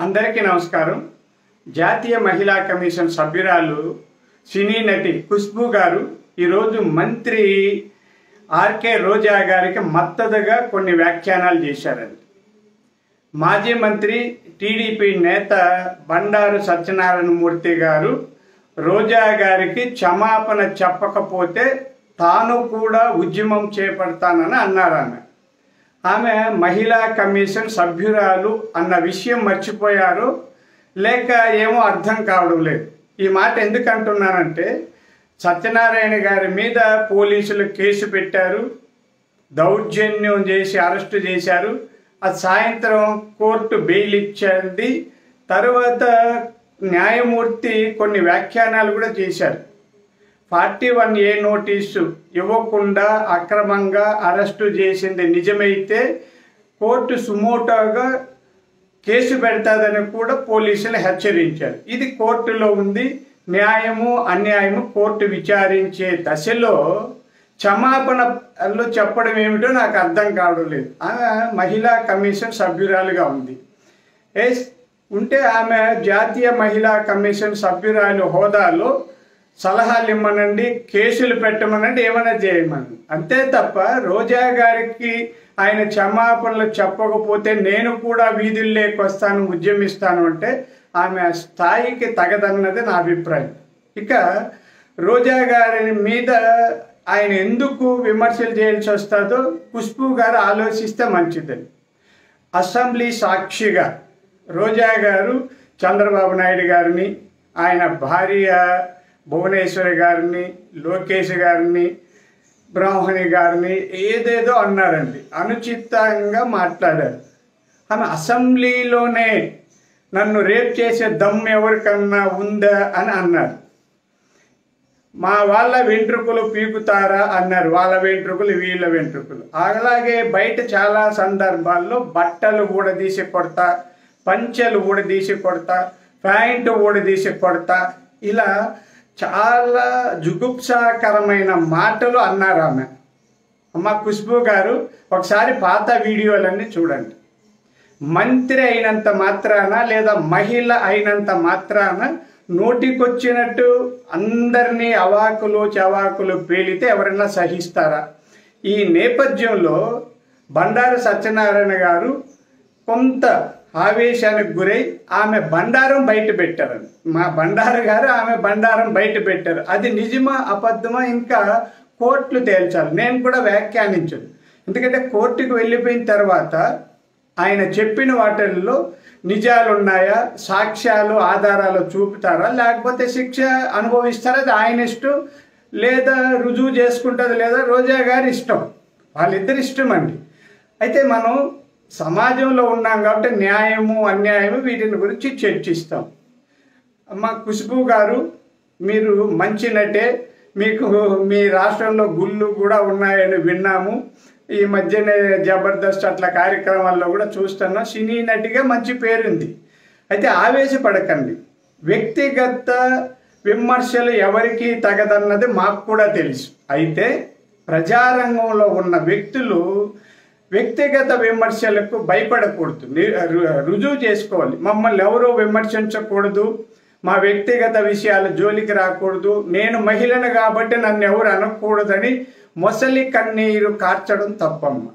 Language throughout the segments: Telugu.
అందరికీ నమస్కారం జాతీయ మహిళా కమిషన్ సభ్యురాలు సినీ నటి ఖుష్బు గారు ఈరోజు మంత్రి ఆర్కే రోజా గారికి మద్దతుగా కొన్ని వ్యాఖ్యానాలు చేశారండి మాజీ మంత్రి టీడీపీ నేత బండారు సత్యనారాయణ మూర్తి గారు రోజా గారికి క్షమాపణ చెప్పకపోతే తాను కూడా ఉద్యమం చేపడతానని అన్నారు ఆమె ఆమె మహిళా కమిషన్ సభ్యురాలు అన్న విషయం మర్చిపోయారు లేక ఏమో అర్థం కావడం లేదు ఈ మాట ఎందుకు అంటున్నానంటే సత్యనారాయణ గారి మీద పోలీసులు కేసు పెట్టారు దౌర్జన్యం చేసి అరెస్టు చేశారు అది సాయంత్రం కోర్టు బెయిల్ ఇచ్చింది తర్వాత న్యాయమూర్తి కొన్ని వ్యాఖ్యానాలు కూడా చేశారు ఫార్టీ వన్ ఏ నోటీసు ఇవ్వకుండా అక్రమంగా అరెస్టు చేసింది నిజమైతే కోర్టు సుమోటోగా కేసు పెడతాదని కూడా పోలీసులు హెచ్చరించారు ఇది కోర్టులో ఉంది న్యాయము అన్యాయము కోర్టు విచారించే దశలో క్షమాపణలు చెప్పడం ఏమిటో నాకు అర్థం కావడం లేదు ఆమె మహిళా కమిషన్ సభ్యురాలుగా ఉంది ఎస్ ఉంటే ఆమె జాతీయ మహిళా కమిషన్ సభ్యురాలు హోదాలో సలహాలు ఇమ్మనండి కేసులు పెట్టమనండి ఏమైనా చేయమని అంతే తప్ప రోజా గారికి ఆయన క్షమాపణలు చెప్పకపోతే నేను కూడా వీధుల్లోకి వస్తాను ఉద్యమిస్తాను అంటే ఆమె స్థాయికి తగదన్నది నా అభిప్రాయం ఇక రోజా గారి మీద ఆయన ఎందుకు విమర్శలు చేయాల్సి వస్తుందో ఖుష్బు గారు ఆలోచిస్తే మంచిదని అసెంబ్లీ సాక్షిగా రోజా గారు చంద్రబాబు నాయుడు గారిని ఆయన భార్య భువనేశ్వరి గారిని లోకేష్ గారిని బ్రాహ్మణి గారిని ఏదేదో అన్నారండి అనుచితంగా మాట్లాడారు ఆమె అసెంబ్లీలోనే నన్ను రేప్ చేసే దమ్ ఎవరికన్నా ఉందా అని అన్నారు మా వాళ్ళ వెంట్రుకలు పీకుతారా అన్నారు వాళ్ళ వెంట్రుకలు వీళ్ళ వెంట్రుకలు అలాగే బయట చాలా సందర్భాల్లో బట్టలు ఊడదీసి కొడతా పంచెలు ఊడదీసి కొడతా ప్యాంటు ఊడదీసి కొడతా ఇలా చాలా జుగుప్సాకరమైన మాటలు అన్నారు ఆమె అమ్మ ఖుష్బు గారు ఒకసారి పాత వీడియోలన్నీ చూడండి మంత్రి అయినంత మాత్రాన లేదా మహిళ అయినంత మాత్రాన నోటికొచ్చినట్టు అందరినీ అవాకులు చవాకులు పేలితే ఎవరైనా సహిస్తారా ఈ నేపథ్యంలో బండారు సత్యనారాయణ గారు కొంత ఆవేశానికి గురై ఆమె బండారం బయట పెట్టారు మా బండారు గారు ఆమె బండారం బయట పెట్టారు అది నిజమా అబద్ధమా ఇంకా కోర్టులు తేల్చాలి నేను కూడా వ్యాఖ్యానించను ఎందుకంటే కోర్టుకు వెళ్ళిపోయిన తర్వాత ఆయన చెప్పిన వాటిల్లో నిజాలు ఉన్నాయా సాక్ష్యాలు ఆధారాలు చూపుతారా లేకపోతే శిక్ష అనుభవిస్తారా అది ఆయన ఇష్టం లేదా రుజువు చేసుకుంటుంది లేదా రోజా గారి ఇష్టం వాళ్ళిద్దరి ఇష్టం అండి అయితే మనం సమాజంలో ఉన్నాం కాబట్టి న్యాయము అన్యాయము వీటిని గురించి చర్చిస్తాం అమ్మ ఖుష్బు గారు మీరు మంచి నటే మీకు మీ రాష్ట్రంలో గుళ్ళు కూడా ఉన్నాయని విన్నాము ఈ మధ్యనే జబర్దస్త్ అట్లా కార్యక్రమాల్లో కూడా చూస్తున్నాం సినీ నటిగా మంచి పేరుంది అయితే ఆవేశపడకండి వ్యక్తిగత విమర్శలు ఎవరికి తగదన్నది మాకు కూడా తెలుసు అయితే ప్రజారంగంలో ఉన్న వ్యక్తులు వ్యక్తిగత విమర్శలకు భయపడకూడదు ని- రు- రుజువు చేసుకోవాలి మమ్మల్ని ఎవరూ విమర్శించకూడదు మా వ్యక్తిగత విషయాల జోలికి రాకూడదు నేను మహిళను కాబట్టి నన్ను ఎవరు అనకూడదని మొసలి కన్నీరు కార్చడం తప్పమ్మ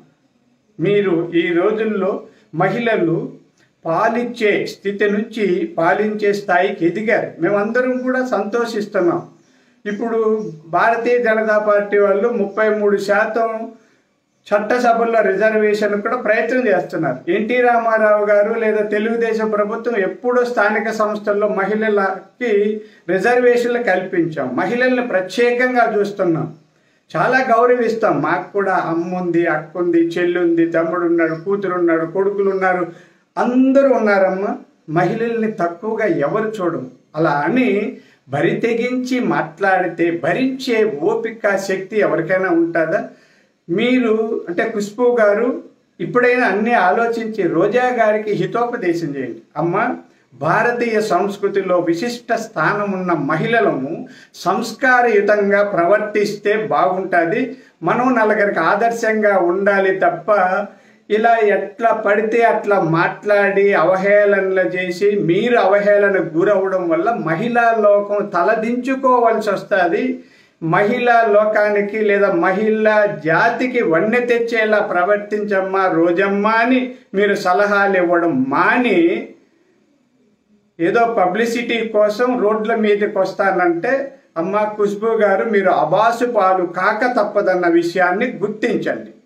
మీరు ఈ రోజుల్లో మహిళలు పాలిచ్చే స్థితి నుంచి పాలించే స్థాయికి ఎదిగారు మేమందరం కూడా సంతోషిస్తున్నాం ఇప్పుడు భారతీయ జనతా పార్టీ వాళ్ళు ముప్పై మూడు శాతం చట్టసభల్లో రిజర్వేషన్ కూడా ప్రయత్నం చేస్తున్నారు ఎన్టీ రామారావు గారు లేదా తెలుగుదేశం ప్రభుత్వం ఎప్పుడూ స్థానిక సంస్థల్లో మహిళలకి రిజర్వేషన్లు కల్పించాం మహిళల్ని ప్రత్యేకంగా చూస్తున్నాం చాలా గౌరవిస్తాం మాకు కూడా అమ్ముంది అక్కుంది చెల్లుంది తమ్ముడు ఉన్నాడు కూతురు ఉన్నాడు కొడుకులు ఉన్నారు అందరూ ఉన్నారమ్మా మహిళల్ని తక్కువగా ఎవరు చూడము అలా అని బరి తెగించి మాట్లాడితే భరించే ఓపిక శక్తి ఎవరికైనా ఉంటుందా మీరు అంటే ఖుష్బు గారు ఇప్పుడైనా అన్ని ఆలోచించి రోజా గారికి హితోపదేశం చేయండి అమ్మ భారతీయ సంస్కృతిలో విశిష్ట స్థానం ఉన్న మహిళలను సంస్కారయుతంగా ప్రవర్తిస్తే బాగుంటుంది మనం నలుగురికి ఆదర్శంగా ఉండాలి తప్ప ఇలా ఎట్లా పడితే అట్లా మాట్లాడి అవహేళనలు చేసి మీరు అవహేళనకు గురవడం వల్ల మహిళా లోకం తలదించుకోవాల్సి వస్తుంది మహిళా లోకానికి లేదా మహిళా జాతికి వన్నె తెచ్చేలా ప్రవర్తించమ్మా రోజమ్మా అని మీరు సలహాలు ఇవ్వడం మాని ఏదో పబ్లిసిటీ కోసం రోడ్ల మీదకి వస్తానంటే అమ్మ ఖుష్బు గారు మీరు అబాసు పాలు కాక తప్పదన్న విషయాన్ని గుర్తించండి